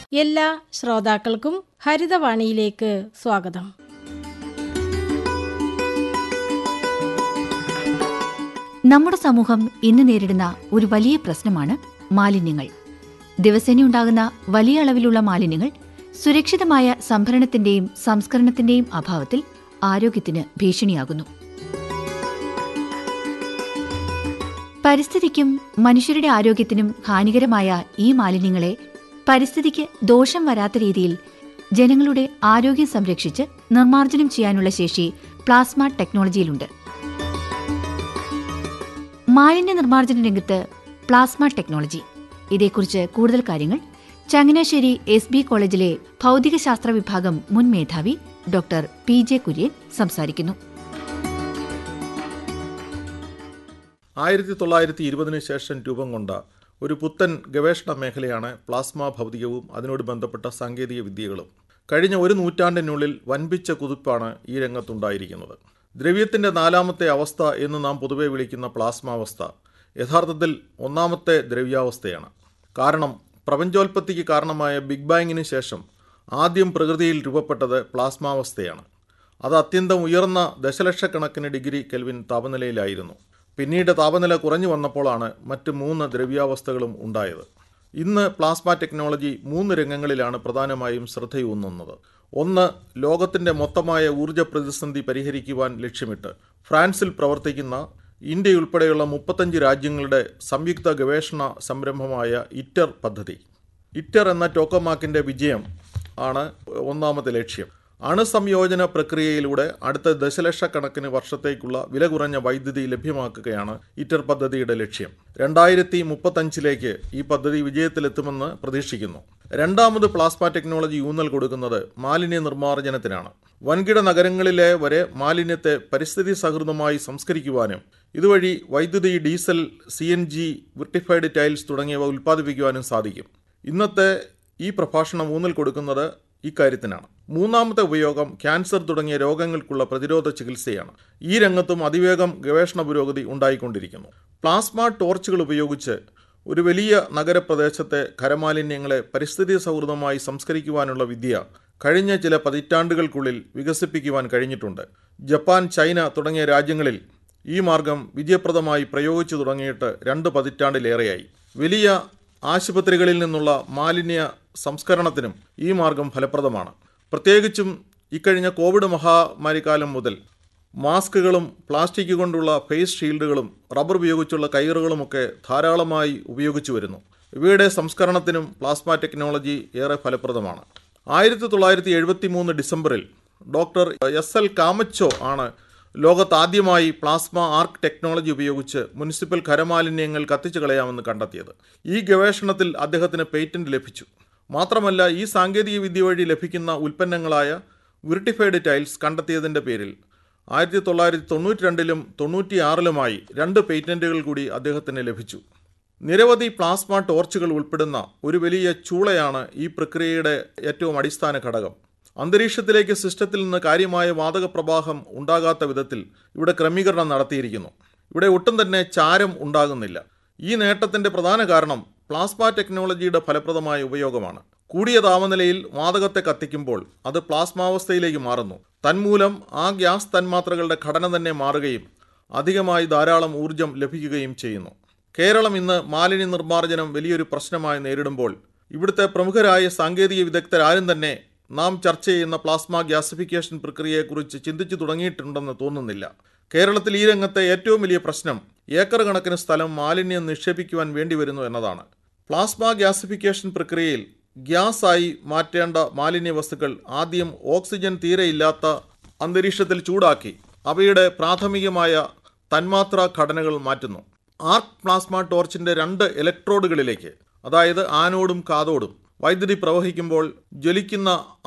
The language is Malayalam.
എല്ലാ ശ്രോതാക്കൾക്കും ഹരിതവാണിയിലേക്ക് സ്വാഗതം നമ്മുടെ സമൂഹം ഇന്ന് നേരിടുന്ന ഒരു വലിയ പ്രശ്നമാണ് മാലിന്യങ്ങൾ ദിവസേനയുണ്ടാകുന്ന വലിയ അളവിലുള്ള മാലിന്യങ്ങൾ സുരക്ഷിതമായ സംഭരണത്തിന്റെയും സംസ്കരണത്തിന്റെയും അഭാവത്തിൽ ആരോഗ്യത്തിന് ഭീഷണിയാകുന്നു പരിസ്ഥിതിക്കും മനുഷ്യരുടെ ആരോഗ്യത്തിനും ഹാനികരമായ ഈ മാലിന്യങ്ങളെ പരിസ്ഥിതിക്ക് ദോഷം വരാത്ത രീതിയിൽ ജനങ്ങളുടെ ആരോഗ്യം സംരക്ഷിച്ച് നിർമ്മാർജ്ജനം ചെയ്യാനുള്ള ശേഷി പ്ലാസ്മ ടെക്നോളജിയിലുണ്ട് മാലിന്യ നിർമ്മാർജ്ജന രംഗത്ത് പ്ലാസ്മ ടെക്നോളജി ഇതേക്കുറിച്ച് കൂടുതൽ കാര്യങ്ങൾ ചങ്ങനാശ്ശേരി എസ് ബി കോളേജിലെ ഭൗതികശാസ്ത്ര വിഭാഗം മുൻ മേധാവി ഡോക്ടർ പി ജെ കുര്യൻ സംസാരിക്കുന്നു ആയിരത്തി തൊള്ളായിരത്തി ഇരുപതിന് ശേഷം രൂപം കൊണ്ട ഒരു പുത്തൻ ഗവേഷണ മേഖലയാണ് പ്ലാസ്മ ഭൗതികവും അതിനോട് ബന്ധപ്പെട്ട സാങ്കേതിക വിദ്യകളും കഴിഞ്ഞ ഒരു നൂറ്റാണ്ടിനുള്ളിൽ വൻപിച്ച കുതിപ്പാണ് ഈ രംഗത്തുണ്ടായിരിക്കുന്നത് ദ്രവ്യത്തിൻ്റെ നാലാമത്തെ അവസ്ഥ എന്ന് നാം പൊതുവെ വിളിക്കുന്ന പ്ലാസ്മാവസ്ഥ യഥാർത്ഥത്തിൽ ഒന്നാമത്തെ ദ്രവ്യാവസ്ഥയാണ് കാരണം പ്രപഞ്ചോൽപത്തിക്ക് കാരണമായ ബിഗ് ബാങ്ങിന് ശേഷം ആദ്യം പ്രകൃതിയിൽ രൂപപ്പെട്ടത് പ്ലാസ്മാവസ്ഥയാണ് അത് അത്യന്തം ഉയർന്ന ദശലക്ഷക്കണക്കിന് ഡിഗ്രി കെൽവിൻ താപനിലയിലായിരുന്നു പിന്നീട് താപനില കുറഞ്ഞു വന്നപ്പോഴാണ് മറ്റ് മൂന്ന് ദ്രവ്യാവസ്ഥകളും ഉണ്ടായത് ഇന്ന് പ്ലാസ്മ ടെക്നോളജി മൂന്ന് രംഗങ്ങളിലാണ് പ്രധാനമായും ശ്രദ്ധയൂന്നുന്നത് ഒന്ന് ലോകത്തിൻ്റെ മൊത്തമായ ഊർജ്ജ പ്രതിസന്ധി പരിഹരിക്കുവാൻ ലക്ഷ്യമിട്ട് ഫ്രാൻസിൽ പ്രവർത്തിക്കുന്ന ഇന്ത്യയുൾപ്പെടെയുള്ള മുപ്പത്തഞ്ച് രാജ്യങ്ങളുടെ സംയുക്ത ഗവേഷണ സംരംഭമായ ഇറ്റർ പദ്ധതി ഇറ്റർ എന്ന ടോക്കമാക്കിൻ്റെ വിജയം ആണ് ഒന്നാമത്തെ ലക്ഷ്യം അണുസംയോജന പ്രക്രിയയിലൂടെ അടുത്ത ദശലക്ഷക്കണക്കിന് വർഷത്തേക്കുള്ള വില കുറഞ്ഞ വൈദ്യുതി ലഭ്യമാക്കുകയാണ് ഇറ്റർ പദ്ധതിയുടെ ലക്ഷ്യം രണ്ടായിരത്തി മുപ്പത്തഞ്ചിലേക്ക് ഈ പദ്ധതി വിജയത്തിലെത്തുമെന്ന് പ്രതീക്ഷിക്കുന്നു രണ്ടാമത് പ്ലാസ്മ ടെക്നോളജി ഊന്നൽ കൊടുക്കുന്നത് മാലിന്യ നിർമ്മാർജ്ജനത്തിനാണ് വൻകിട നഗരങ്ങളിലെ വരെ മാലിന്യത്തെ പരിസ്ഥിതി സൗഹൃദമായി സംസ്കരിക്കുവാനും ഇതുവഴി വൈദ്യുതി diesel C N G vitrified tiles തുടങ്ങിയവ ഉൽപ്പാദിപ്പിക്കുവാനും സാധിക്കും ഇന്നത്തെ ഈ പ്രഭാഷണം ഊന്നൽ കൊടുക്കുന്നത് ഇക്കാര്യത്തിനാണ് മൂന്നാമത്തെ ഉപയോഗം ക്യാൻസർ തുടങ്ങിയ രോഗങ്ങൾക്കുള്ള പ്രതിരോധ ചികിത്സയാണ് ഈ രംഗത്തും അതിവേഗം ഗവേഷണ പുരോഗതി ഉണ്ടായിക്കൊണ്ടിരിക്കുന്നു പ്ലാസ്മ ടോർച്ചുകൾ ഉപയോഗിച്ച് ഒരു വലിയ നഗരപ്രദേശത്തെ ഖരമാലിന്യങ്ങളെ പരിസ്ഥിതി സൗഹൃദമായി സംസ്കരിക്കുവാനുള്ള വിദ്യ കഴിഞ്ഞ ചില പതിറ്റാണ്ടുകൾക്കുള്ളിൽ വികസിപ്പിക്കുവാൻ കഴിഞ്ഞിട്ടുണ്ട് ജപ്പാൻ ചൈന തുടങ്ങിയ രാജ്യങ്ങളിൽ ഈ മാർഗം വിജയപ്രദമായി പ്രയോഗിച്ചു തുടങ്ങിയിട്ട് രണ്ട് പതിറ്റാണ്ടിലേറെയായി വലിയ ആശുപത്രികളിൽ നിന്നുള്ള മാലിന്യ സംസ്കരണത്തിനും ഈ മാർഗം ഫലപ്രദമാണ് പ്രത്യേകിച്ചും ഇക്കഴിഞ്ഞ കോവിഡ് മഹാമാരിക്കാലം മുതൽ മാസ്കുകളും പ്ലാസ്റ്റിക് കൊണ്ടുള്ള ഫേസ് ഷീൽഡുകളും റബ്ബർ ഉപയോഗിച്ചുള്ള കയറുകളുമൊക്കെ ധാരാളമായി ഉപയോഗിച്ചു വരുന്നു ഇവയുടെ സംസ്കരണത്തിനും പ്ലാസ്മ ടെക്നോളജി ഏറെ ഫലപ്രദമാണ് ആയിരത്തി തൊള്ളായിരത്തി എഴുപത്തി മൂന്ന് ഡിസംബറിൽ ഡോക്ടർ എസ് എൽ കാമച്ചോ ആണ് ലോകത്ത് ആദ്യമായി പ്ലാസ്മ ആർക്ക് ടെക്നോളജി ഉപയോഗിച്ച് മുനിസിപ്പൽ ഖരമാലിന്യങ്ങൾ കത്തിച്ചു കളയാമെന്ന് കണ്ടെത്തിയത് ഈ ഗവേഷണത്തിൽ അദ്ദേഹത്തിന് പേറ്റന്റ് ലഭിച്ചു മാത്രമല്ല ഈ സാങ്കേതിക വിദ്യ വഴി ലഭിക്കുന്ന ഉൽപ്പന്നങ്ങളായ വിർട്ടിഫൈഡ് ടൈൽസ് കണ്ടെത്തിയതിൻ്റെ പേരിൽ ആയിരത്തി തൊള്ളായിരത്തി തൊണ്ണൂറ്റി രണ്ടിലും തൊണ്ണൂറ്റിയാറിലുമായി രണ്ട് പേറ്റന്റുകൾ കൂടി അദ്ദേഹത്തിന് ലഭിച്ചു നിരവധി പ്ലാസ്മ ടോർച്ചുകൾ ഉൾപ്പെടുന്ന ഒരു വലിയ ചൂളയാണ് ഈ പ്രക്രിയയുടെ ഏറ്റവും അടിസ്ഥാന ഘടകം അന്തരീക്ഷത്തിലേക്ക് സിസ്റ്റത്തിൽ നിന്ന് കാര്യമായ വാതക പ്രവാഹം ഉണ്ടാകാത്ത വിധത്തിൽ ഇവിടെ ക്രമീകരണം നടത്തിയിരിക്കുന്നു ഇവിടെ ഒട്ടും തന്നെ ചാരം ഉണ്ടാകുന്നില്ല ഈ നേട്ടത്തിൻ്റെ പ്രധാന കാരണം പ്ലാസ്മ ടെക്നോളജിയുടെ ഫലപ്രദമായ ഉപയോഗമാണ് കൂടിയ താപനിലയിൽ വാതകത്തെ കത്തിക്കുമ്പോൾ അത് പ്ലാസ്മാവസ്ഥയിലേക്ക് മാറുന്നു തന്മൂലം ആ ഗ്യാസ് തന്മാത്രകളുടെ ഘടന തന്നെ മാറുകയും അധികമായി ധാരാളം ഊർജം ലഭിക്കുകയും ചെയ്യുന്നു കേരളം ഇന്ന് മാലിന്യ നിർമ്മാർജ്ജനം വലിയൊരു പ്രശ്നമായി നേരിടുമ്പോൾ ഇവിടുത്തെ പ്രമുഖരായ സാങ്കേതിക വിദഗ്ധരാരും തന്നെ നാം ചർച്ച ചെയ്യുന്ന പ്ലാസ്മ ഗ്യാസിഫിക്കേഷൻ പ്രക്രിയയെക്കുറിച്ച് ചിന്തിച്ചു തുടങ്ങിയിട്ടുണ്ടെന്ന് തോന്നുന്നില്ല കേരളത്തിൽ ഈ രംഗത്തെ ഏറ്റവും വലിയ പ്രശ്നം ഏക്കർ കണക്കിന് സ്ഥലം മാലിന്യം നിക്ഷേപിക്കുവാൻ വേണ്ടിവരുന്നു എന്നതാണ് പ്ലാസ്മ ഗ്യാസിഫിക്കേഷൻ പ്രക്രിയയിൽ ഗ്യാസായി മാറ്റേണ്ട മാലിന്യ വസ്തുക്കൾ ആദ്യം ഓക്സിജൻ തീരെയില്ലാത്ത അന്തരീക്ഷത്തിൽ ചൂടാക്കി അവയുടെ പ്രാഥമികമായ തന്മാത്രാ ഘടനകൾ മാറ്റുന്നു ആർക്ക് പ്ലാസ്മ ടോർച്ചിൻ്റെ രണ്ട് ഇലക്ട്രോഡുകളിലേക്ക് അതായത് ആനോഡും കാതോഡും വൈദ്യുതി പ്രവഹിക്കുമ്പോൾ ജ്വലിക്കുന്ന